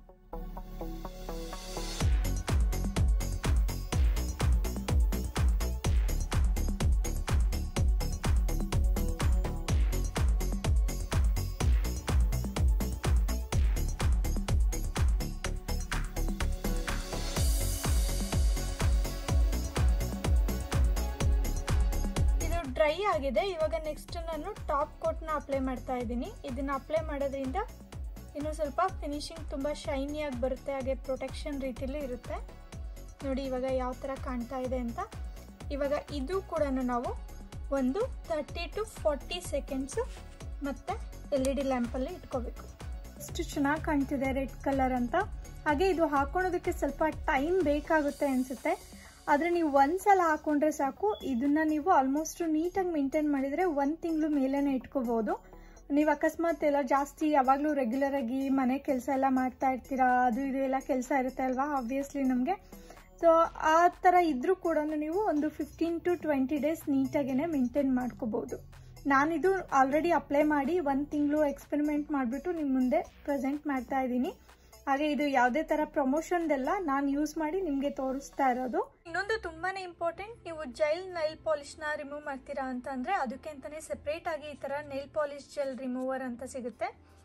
S1: ಡ್ರೈ ಆಗಿದೆ ಇವಾಗ ನೆಕ್ಸ್ಟ್ ನಾನು ಟಾಪ್ ಕೋಟ್ನ ಅಪ್ಲೈ ಮಾಡ್ತಾ ಇದ್ದೀನಿ ಇದನ್ನ ಅಪ್ಲೈ ಮಾಡೋದ್ರಿಂದ ಇನ್ನು ಸ್ವಲ್ಪ ಫಿನಿಶಿಂಗ್ ತುಂಬ ಶೈನಿಯಾಗಿ ಬರುತ್ತೆ ಹಾಗೆ ಪ್ರೊಟೆಕ್ಷನ್ ರೀತಿಲಿ ಇರುತ್ತೆ ನೋಡಿ ಇವಾಗ ಯಾವ ಥರ ಕಾಣ್ತಾ ಇದೆ ಅಂತ ಇವಾಗ ಇದು ಕೂಡ ನಾವು ಒಂದು ತರ್ಟಿ ಟು ಫಾರ್ಟಿ ಸೆಕೆಂಡ್ಸು ಮತ್ತು ಎಲ್ ಇ ಡಿ ಲ್ಯಾಂಪಲ್ಲಿ ಇಟ್ಕೋಬೇಕು ಎಷ್ಟು ಚೆನ್ನಾಗಿ ಕಾಣ್ತಿದೆ ರೆಡ್ ಕಲರ್ ಅಂತ ಹಾಗೆ ಇದು ಹಾಕೊಳ್ಳೋದಕ್ಕೆ ಸ್ವಲ್ಪ ಟೈಮ್ ಬೇಕಾಗುತ್ತೆ ಅನಿಸುತ್ತೆ ಆದರೆ ನೀವು ಒಂದ್ಸಲ ಹಾಕೊಂಡ್ರೆ ಸಾಕು ಇದನ್ನ ನೀವು ಆಲ್ಮೋಸ್ಟ್ ನೀಟಾಗಿ ಮೇಂಟೈನ್ ಮಾಡಿದರೆ ಒಂದು ತಿಂಗಳು ಮೇಲೇ ಇಟ್ಕೋಬಹುದು ನೀವು ಅಕಸ್ಮಾತ್ ಎಲ್ಲ ಜಾಸ್ತಿ ಯಾವಾಗಲೂ ರೆಗ್ಯುಲರ್ ಆಗಿ ಮನೆ ಕೆಲಸ ಎಲ್ಲ ಮಾಡ್ತಾ ಇರ್ತೀರಾ ಅದು ಇದು ಎಲ್ಲ ಕೆಲಸ ಇರುತ್ತೆ ಅಲ್ವಾ ಆಬ್ವಿಯಸ್ಲಿ ನಮಗೆ ಸೊ ಆ ಥರ ಇದ್ರೂ ಕೂಡ ನೀವು ಒಂದು ಫಿಫ್ಟೀನ್ ಟು ಟ್ವೆಂಟಿ ಡೇಸ್ ನೀಟಾಗೇ ಮೇಂಟೈನ್ ಮಾಡ್ಕೋಬಹುದು ನಾನಿದು ಆಲ್ರೆಡಿ ಅಪ್ಲೈ ಮಾಡಿ ಒಂದು ತಿಂಗಳು ಎಕ್ಸ್ಪೆರಿಮೆಂಟ್ ಮಾಡಿಬಿಟ್ಟು ನಿಮ್ಮ ಮುಂದೆ ಪ್ರೆಸೆಂಟ್ ಮಾಡ್ತಾ ಇದ್ದೀನಿ ಹಾಗೆ ಇದು ಯಾವುದೇ ತರ ಪ್ರಮೋಷನ್ದೆಲ್ಲ ನಾನು ಯೂಸ್ ಮಾಡಿ ನಿಮಗೆ ತೋರಿಸ್ತಾ ಇರೋದು ಇನ್ನೊಂದು ತುಂಬಾನೇ ಇಂಪಾರ್ಟೆಂಟ್ ನೀವು ಜೈಲ್ ನೈಲ್ ಪಾಲಿಶ್ನ ರಿಮೂವ್ ಮಾಡ್ತೀರಾ ಅಂತ ಅಂದ್ರೆ ಅದಕ್ಕೆ ಅಂತಾನೆ ಸೆಪ್ರೇಟ್ ಆಗಿ ಈ ತರ ನೈಲ್ ಪಾಲಿಶ್ ಜೆಲ್ ರಿಮೂವರ್ ಅಂತ ಸಿಗುತ್ತೆ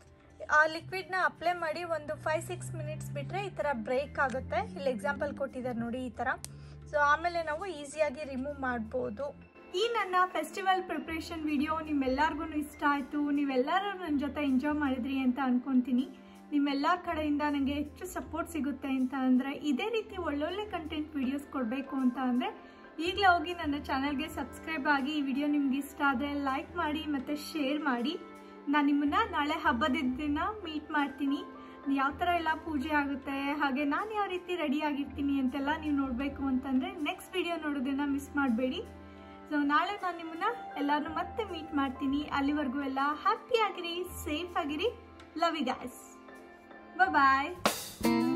S1: ಆ ಲಿಕ್ವಿಡ್ನ ಅಪ್ಲೈ ಮಾಡಿ ಒಂದು ಫೈವ್ ಸಿಕ್ಸ್ ಮಿನಿಟ್ಸ್ ಬಿಟ್ಟರೆ ಈ ಥರ ಬ್ರೇಕ್ ಆಗುತ್ತೆ ಇಲ್ಲಿ ಎಕ್ಸಾಂಪಲ್ ಕೊಟ್ಟಿದ್ದಾರೆ ನೋಡಿ ಈ ಥರ ಸೊ ಆಮೇಲೆ ನಾವು ಈಸಿಯಾಗಿ ರಿಮೂವ್ ಮಾಡ್ಬೋದು ಈ ನನ್ನ ಫೆಸ್ಟಿವಲ್ ಪ್ರಿಪ್ರೇಷನ್ ವಿಡಿಯೋ ನಿಮ್ಮೆಲ್ಲರಿಗೂ ಇಷ್ಟ ಆಯಿತು ನೀವೆಲ್ಲರೂ ನನ್ನ ಜೊತೆ ಎಂಜಾಯ್ ಮಾಡಿದ್ರಿ ಅಂತ ಅನ್ಕೊತೀನಿ ನಿಮ್ಮೆಲ್ಲ ಕಡೆಯಿಂದ ನನಗೆ ಹೆಚ್ಚು ಸಪೋರ್ಟ್ ಸಿಗುತ್ತೆ ಅಂತ ಅಂದರೆ ಇದೇ ರೀತಿ ಒಳ್ಳೊಳ್ಳೆ ಕಂಟೆಂಟ್ ವಿಡಿಯೋಸ್ ಕೊಡಬೇಕು ಅಂತ ಅಂದರೆ ಈಗಲೇ ಹೋಗಿ ನನ್ನ ಚಾನಲ್ಗೆ ಸಬ್ಸ್ಕ್ರೈಬ್ ಆಗಿ ಈ ವಿಡಿಯೋ ನಿಮ್ಗೆ ಇಷ್ಟ ಆದರೆ ಲೈಕ್ ಮಾಡಿ ಮತ್ತು ಶೇರ್ ಮಾಡಿ ನಾನು ನಿಮ್ಮನ್ನ ನಾಳೆ ಹಬ್ಬದ ದಿನ ಮೀಟ್ ಮಾಡ್ತೀನಿ ಯಾವ ಥರ ಎಲ್ಲ ಪೂಜೆ ಆಗುತ್ತೆ ಹಾಗೆ ನಾನು ಯಾವ ರೀತಿ ರೆಡಿ ಆಗಿರ್ತೀನಿ ಅಂತೆಲ್ಲ ನೀವು ನೋಡಬೇಕು ಅಂತಂದರೆ ನೆಕ್ಸ್ಟ್ ವಿಡಿಯೋ ನೋಡೋದನ್ನ ಮಿಸ್ ಮಾಡಬೇಡಿ ಸೊ ನಾಳೆ ನಾನು ನಿಮ್ಮನ್ನ ಎಲ್ಲರನ್ನೂ ಮತ್ತೆ ಮೀಟ್ ಮಾಡ್ತೀನಿ ಅಲ್ಲಿವರೆಗೂ ಎಲ್ಲ ಹ್ಯಾಪಿ ಆಗಿರಿ ಸೇಫ್ ಆಗಿರಿ ಲವ್ ಯು ಗಾಯ್ಸ್ ಬಾಯ್